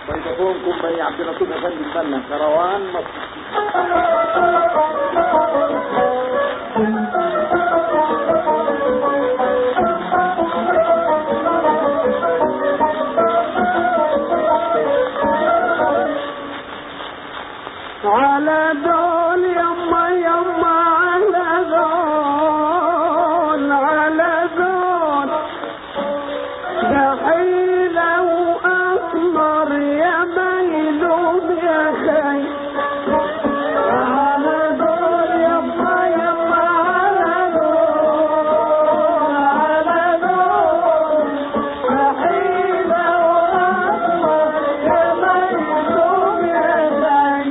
ميكروفونكم بني عبد اللطيف افندي الفنان كروان مصر على دول يما يما على دول على دول جحيلة وأسمر يا ميلوم يا خي على دول يما يما على دول على دول جحيلة وأسمر يا ميلوم يا خي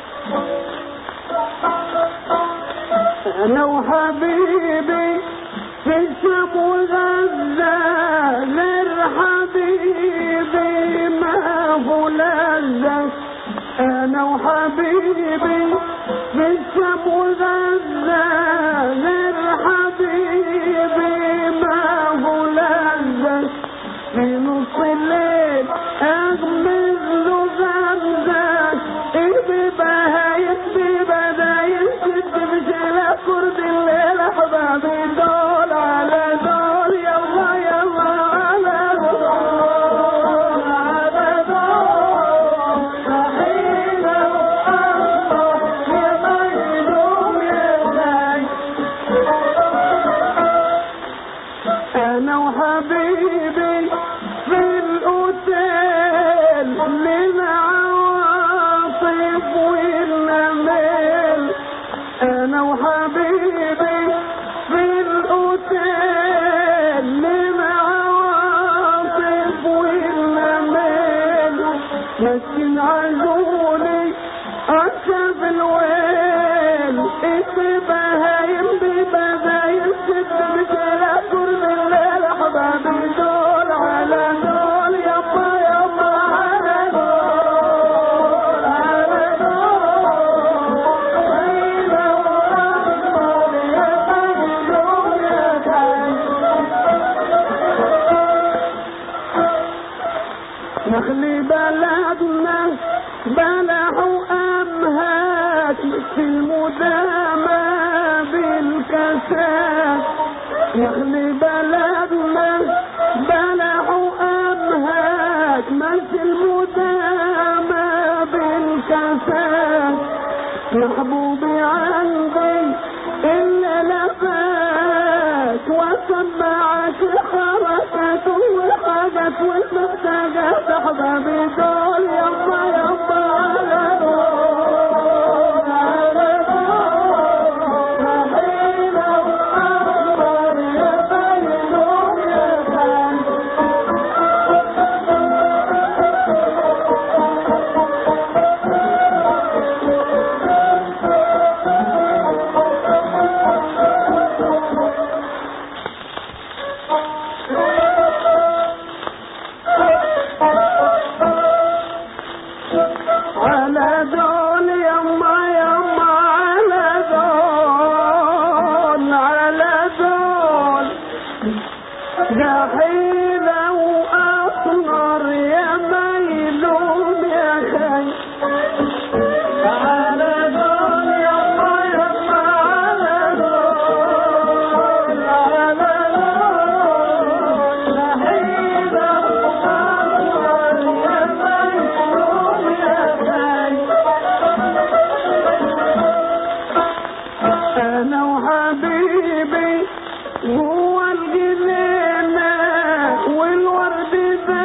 انا وحبيبي في الشام وغزة غير حبيبي ما هو لذة انا وحبيبي في الشام وغزة غير حبيبي ما هو لذة في نص الليل اغمز له غمزة ايه بهاية ببداية ست بشيلة كرد الليل احبابي دول على دول يلا يلا على دول على دول صحينا وأصبر يا مجنون يا زين انا وحبيبي في الاوتيل لنا عواطف والنمل انا وحبيبي في الاوتيل لنا عواطف والنمل لكن عزولي عشب الويل ايش بهايم ببدايم ست بشيلة كل الليل احبابي دول على دول يما يما على دول على دول ليلة وأكبر يا مجنون يا خي نخلي بلدنا بلعوا أمهات في المدامة بالكساد نخلي بلدنا بلعوا أمهات مش المدامة بالكساد محبوبي عندي إلا لفات وسمعت حركات وحاجات والمحتاجات أحبابي دول يما يما على دول على دول رحيلة وأكبر يا مجنون يا خي على دول يما يما على دول على دول جحيلة وأسمر يا ميلوم يا خي على دول يما يما على دول على دول جحيلة وأسمر يا ميلوم يا خي انا وحبيبي هو الجنينة والورد ده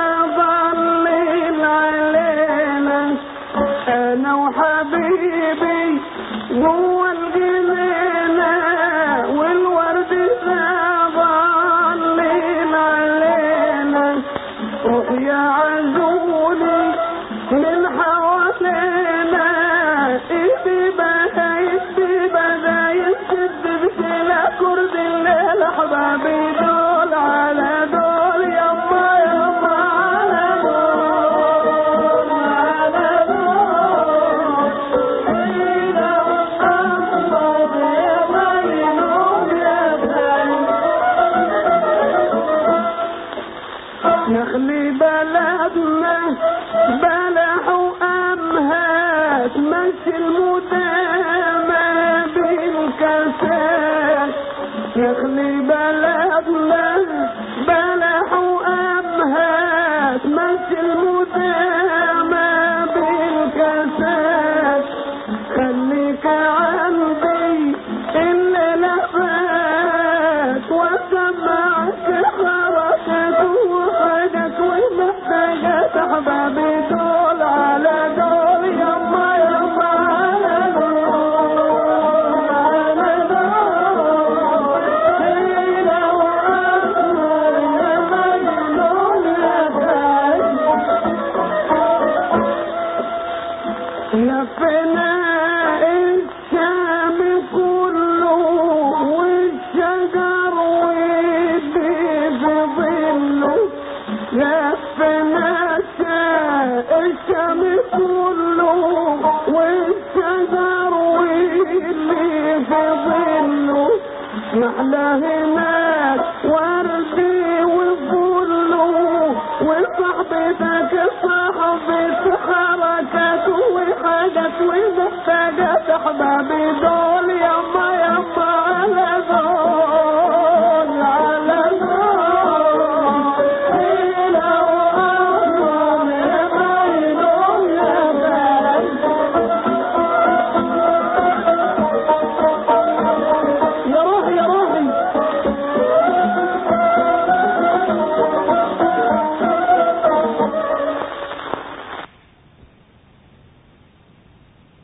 ضليل علينا انا وحبيبي هو الجنينة والورد ده ضليل علينا روح يا عزولي من حوالينا ايدي بهايت بدايت شد بشيلة كرد الليل احبابي دول على دول يما يما على دول على دول ايدي وأصبر يا مجنون يا خي نخلي بلدنا بلح وأمهات مشي المدامة بالكاسات نخلي بلدنا بلح وأمهات مشي المدامة بالكاسات خليك عندي الليلة فات وسمعك حركة وحدك ومحتاجة أحبابي دول على دول يما يما على دول على دول ليلة وأسمر يا مجنون يا دايم يا فناء الشام كله والشجر واللي في ظله يا فناء الشام كله والشجر واللي في ظله محلى هنا